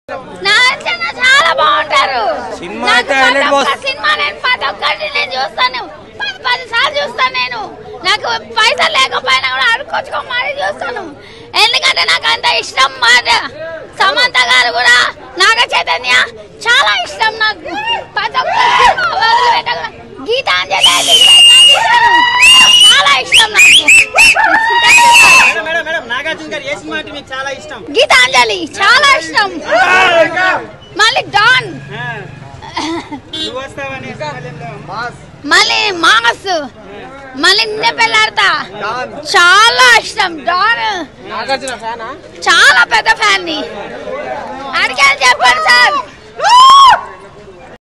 నాగార్జున చాలా బాగుంటారు సినిమా నాకు అయితే ప్రతి 100 ఒక్క సినిమా నేను ప్రతి ఒక్కటి నేను చూస్తాను పది పది సార్లు చూస్తాను నేను నాకు పైసలు లేకపోయినా కూడా అడుకొచ్చుకో మరీ చూస్తాను ఎందుకంటే నాకు అంత ఇష్టం మాట సమంత గారు కూడా నాగ చైతన్య చాలా ఇష్టం నాకు ప్రతి ఒక్క సినిమా వదిలిపెట్టగల గీతాంజలి అయితే చూస్తాను. చాలా ఇష్టం నాకు మేడం మేడం మేడం నాగార్జున గారు ఏ సినిమా అంటే మీకు చాలా ఇష్టం గీతాంజలి చాలా ఇష్టం మళ్ళీ డాన్ ఆ. నువ్వు వస్తావని మళ్ళీ మాస్ మళ్ళీ నిన్నే పెళ్ళాడతా చాలా ఇష్టం డాన్ నాగార్జున ఫ్యానా చాలా పెద్ద ఫ్యాన్ ని అడిగాను చెప్పండి సార్